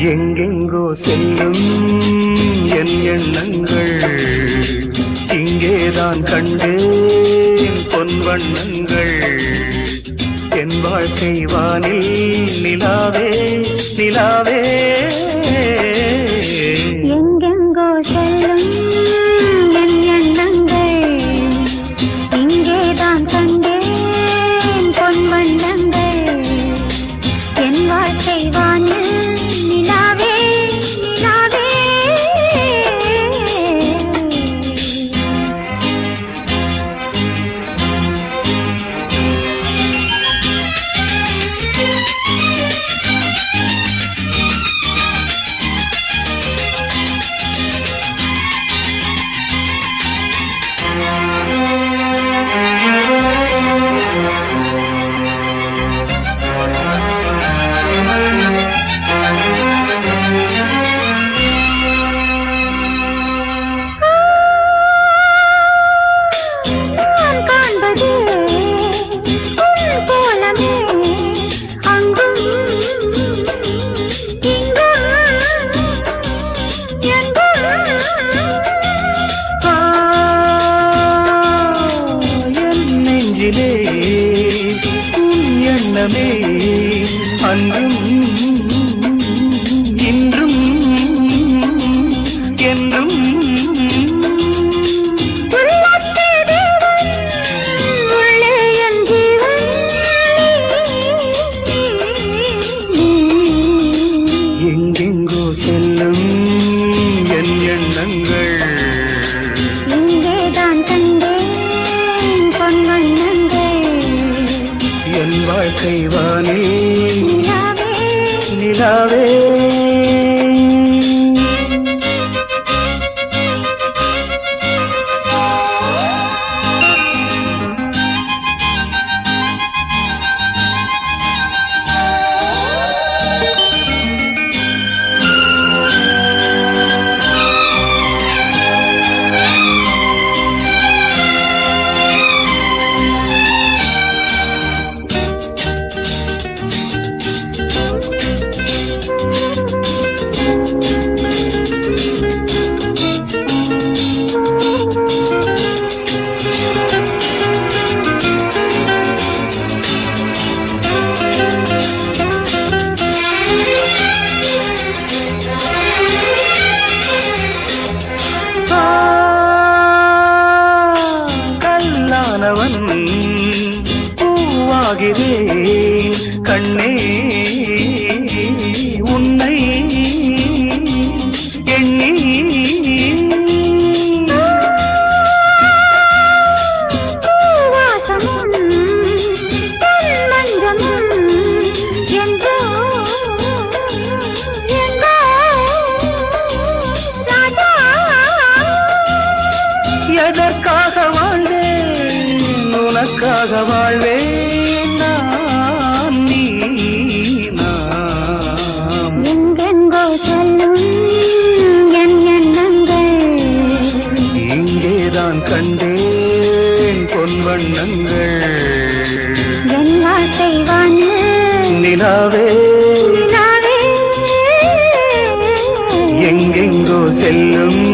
எங்கெங்கோ செல்லும் என் எண்ணங்கள் இங்கேதான் கண்டேன் பொன் வண்ணங்கள் என் வாழ்க்கை வானில் நிலாவே நிலாவே எங்கெங்கோ செல்லும் என் எண்ணங்கள் இங்கேதான் கண்டேன் பொன் வண்ணங்கள் என் வாழ்க்கை வானில் நிலாவே நிலாவே நான் காண்பது உன் கோலமே அங்கும் இங்கும் எங்கும் ஆ, என் நெஞ்சிலே உன் எண்ணமே அன்றும் இன்றும் என்றும் உள்ளத்தே தேவன் உள்ளே என் ஜீவன் எங்கெங்கோ செல்லும் என் எண்ணங்கள் இங்கேதான் கண்டேன் பொன் வண்ணங்கள் என் வாழ்க்கை வானே நிலாவே நிலாவே ஆ, கல்லானவன் பூவாகிறேன் கண்ணே உன்னை எண்ணி பூவாசமும் பொன் மஞ்சமும் என்றோ எங்கோ ராஜா எதற்காக வாழ்வேன் உனக்காக வாழ்வேன் நான் நீ நாம் எங்கெங்கோ செல்லும் என் எண்ணங்கள் இங்கேதான் கண்டேன் பொன் வண்ணங்கள் என் வாழ்க்கை வானில் நிலாவே நிலாவே எங்கெங்கோ செல்லும்